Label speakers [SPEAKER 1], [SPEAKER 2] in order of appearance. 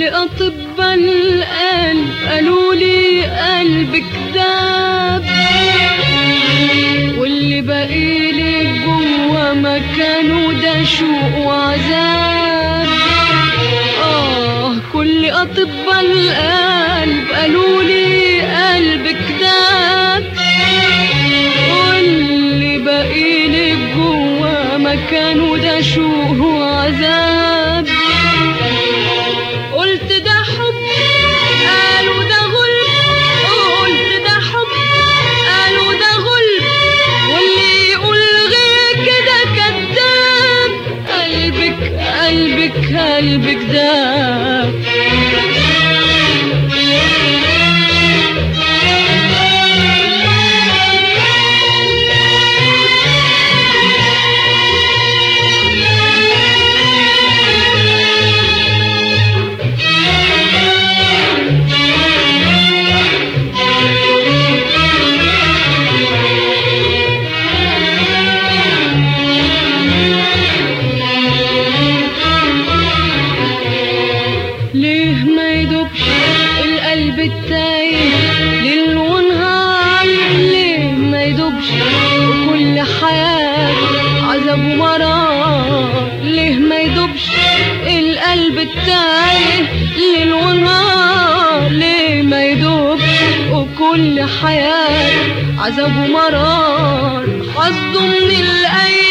[SPEAKER 1] كل أطباء القلب قالوا لي قلبك داب واللي باقي لي جوا مكانه ده شوق وعذاب آه كل أطباء القلب قالوا لي قلبك داب واللي باقي لي جوا مكانه ده شوق وعذاب قلت ده حب قالوا ده غلب قلت ده حب قالوا ده غلب واللي يقول غير كده كذاب قلبك قلبك قلبك ده ليه ما يدوبش القلب التايه ليل ونهار ليه ما يدوبش وكل حياته عذاب ومرار ليه ما يدوبش القلب التايه ليل ونهار ليه ما يدوبش وكل حياته عذاب ومرار حظه من الايام